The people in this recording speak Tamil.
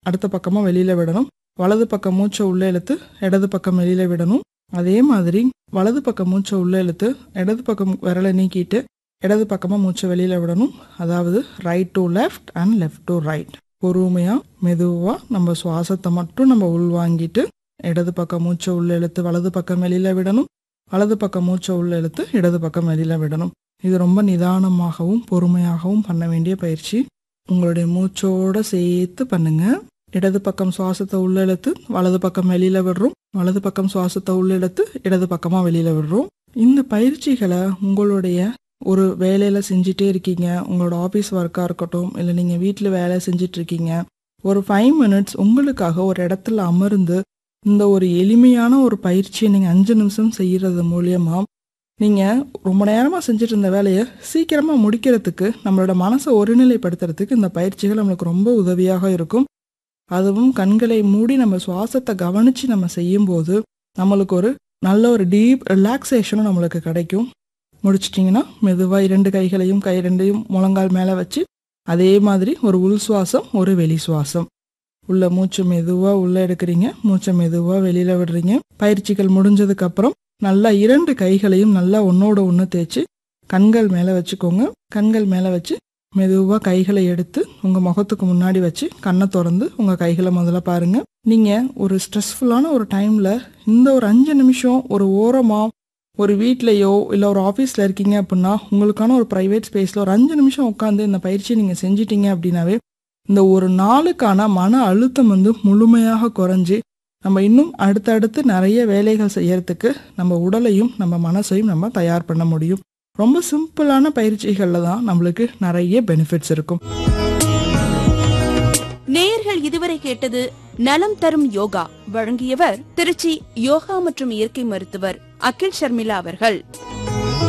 அடுத்த பக்கமாக வெளியில் விடணும் வலது பக்கம் மூச்சை உள்ளே இழுத்து இடது பக்கம் வெளியில் விடணும் அதே மாதிரி வலது பக்கம் மூச்சை உள்ளே இழுத்து இடது பக்கம் விரலை நீக்கிட்டு இடது பக்கமாக மூச்சை வெளியில் விடணும் அதாவது right to left and left to right பொறுமையாக மெதுவாக நம்ம சுவாசத்தை மட்டும் நம்ம உள்வாங்கிட்டு இடது பக்கம் மூச்சை உள்ளே இழுத்து வலது பக்கம் வெளியில் விடணும் வலது பக்கம் மூச்சை உள்ளே இழுத்து இடது பக்கம் வெளியில் விடணும் இது ரொம்ப நிதானமாகவும் பொறுமையாகவும் பண்ண வேண்டிய பயிற்சி உங்களுடைய மூச்சோட சேர்த்து பண்ணுங்க இடது பக்கம் சுவாசத்தை உள்ள இழுத்து வலது பக்கம் வெளியில விடுறோம் வலது பக்கம் சுவாசத்தை உள்ள இழுத்து இடது பக்கமா வெளியில விடுறோம் இந்த பயிற்சிகளை உங்களுடைய ஒரு வேலையில செஞ்சுட்டே இருக்கீங்க உங்களோட ஆஃபீஸ் ஒர்க்கா இருக்கட்டும் இல்லை நீங்க வீட்டில் வேலை செஞ்சுட்டு இருக்கீங்க ஒரு ஃபைவ் மினிட்ஸ் உங்களுக்காக ஒரு இடத்துல அமர்ந்து இந்த ஒரு எளிமையான ஒரு பயிற்சியை நீங்க அஞ்சு நிமிஷம் செய்யறது மூலியமா நீங்க ரொம்ப நேரமா செஞ்சுட்டு இருந்த வேலையை சீக்கிரமா முடிக்கிறதுக்கு நம்மளோட மனசை ஒருநிலைப்படுத்துறதுக்கு இந்த பயிற்சிகள் நம்மளுக்கு ரொம்ப உதவியாக இருக்கும் அதுவும் கண்களை மூடி நம்ம சுவாசத்தை கவனிச்சு நம்ம செய்யும்போது நம்மளுக்கு ஒரு நல்ல ஒரு டீப் ரிலாக்ஸேஷனும் நம்மளுக்கு கிடைக்கும் முடிச்சிட்டிங்கன்னா மெதுவாக இரண்டு கைகளையும் கை ரெண்டையும் முழங்கால் மேலே வச்சு அதே மாதிரி ஒரு உள் சுவாசம் ஒரு வெளி சுவாசம் உள்ள மூச்சு மெதுவாக உள்ளே எடுக்கிறீங்க மூச்சை மெதுவாக வெளியில் விடுறீங்க பயிற்சிகள் முடிஞ்சதுக்கு அப்புறம் நல்லா இரண்டு கைகளையும் நல்லா ஒன்னோட ஒன்று தேய்ச்சி கண்கள் மேலே வச்சுக்கோங்க கண்கள் மேலே வச்சு மெதுவாக கைகளை எடுத்து உங்கள் முகத்துக்கு முன்னாடி வச்சு கண்ணை திறந்து உங்கள் கைகளை முதல்ல பாருங்க நீங்கள் ஒரு ஸ்ட்ரெஸ்ஃபுல்லான ஒரு டைமில் இந்த ஒரு அஞ்சு நிமிஷம் ஒரு ஓரமாக ஒரு வீட்லேயோ இல்லை ஒரு ஆஃபீஸில் இருக்கீங்க அப்படின்னா உங்களுக்கான ஒரு ப்ரைவேட் ஸ்பேஸில் ஒரு அஞ்சு நிமிஷம் உட்காந்து இந்த பயிற்சியை நீங்கள் செஞ்சிட்டீங்க அப்படின்னாவே இந்த ஒரு நாளுக்கான மன அழுத்தம் வந்து முழுமையாக குறைஞ்சி நம்ம இன்னும் அடுத்தடுத்து நிறைய வேலைகள் செய்யறதுக்கு நம்ம உடலையும் நம்ம மனசையும் நம்ம தயார் பண்ண முடியும் ரொம்ப சிம்பிளான பயிற்சிகளில் தான் நம்மளுக்கு நிறைய பெனிஃபிட்ஸ் இருக்கும் நேயர்கள் இதுவரை கேட்டது நலம் தரும் யோகா வழங்கியவர் திருச்சி யோகா மற்றும் இயற்கை மருத்துவர் அகில் ஷர்மிளா அவர்கள்